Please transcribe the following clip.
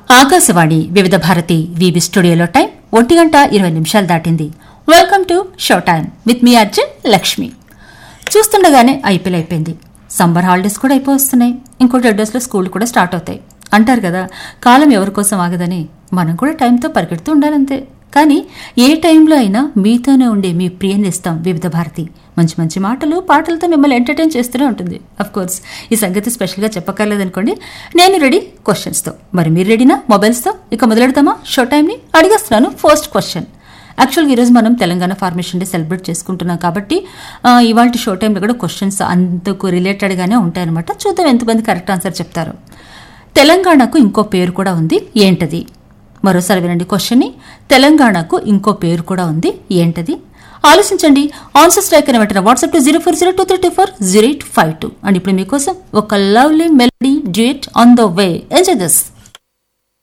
ఆకాశవాణి వివిధ భారతి వీబీ స్టూడియోలో టైం ఒంటి గంట ఇరవై నిమిషాలు దాటింది welcome to show time with me Arjun Lakshmi చూస్తుండగానే ఐపీఎల్ అయిపోయింది సమ్మర్ హాలిడేస్ కూడా అయిపోతున్నాయి ఇంకో టెన్ డేస్లో స్కూల్ కూడా స్టార్ట్ అవుతాయి అంటారు కదా కాలం ఎవరి కోసం ఆగదని మనం కూడా టైంతో పరిగెడుతూ ఉండాలంతే కానీ ఏ టైంలో అయినా మీతోనే ఉండే మీ ప్రియ నేస్తం వివిధ భారతి మంచి మంచి మాటలు పాటలతో మిమ్మల్ని ఎంటర్టైన్ చేస్తూనే ఉంటుంది అఫ్ కోర్స్ ఈ సంగతి స్పెషల్గా చెప్పక్కర్లేదనుకోండి నేను రెడీ క్వశ్చన్స్తో మరి మీరు రెడీనా మొబైల్స్తో ఇక మొదలెడతామా షో టైంని అడిగేస్తున్నాను ఫస్ట్ క్వశ్చన్ యాక్చువల్గా ఈరోజు మనం తెలంగాణ ఫార్మేషన్ డే సెలబ్రేట్ చేసుకుంటున్నాం కాబట్టి ఇవాళ షో టైంలో కూడా క్వశ్చన్స్ అందుకు రిలేటెడ్గానే ఉంటాయన్నమాట చూద్దాం ఎంతమంది కరెక్ట్ ఆన్సర్ చెప్తారు తెలంగాణకు ఇంకో పేరు కూడా ఉంది ఏంటది మరోసారి వినండి క్వశ్చన్ని తెలంగాణకు ఇంకో పేరు కూడా ఉంది ఏంటది ఆలోచించండి ఆన్సర్స్ లైక్ అని వెంటనే WhatsApp to zero four zero two three two four zero eight five two and ఇప్పుడు మీకోసం ఒక lovely melody duet on the way enjoy this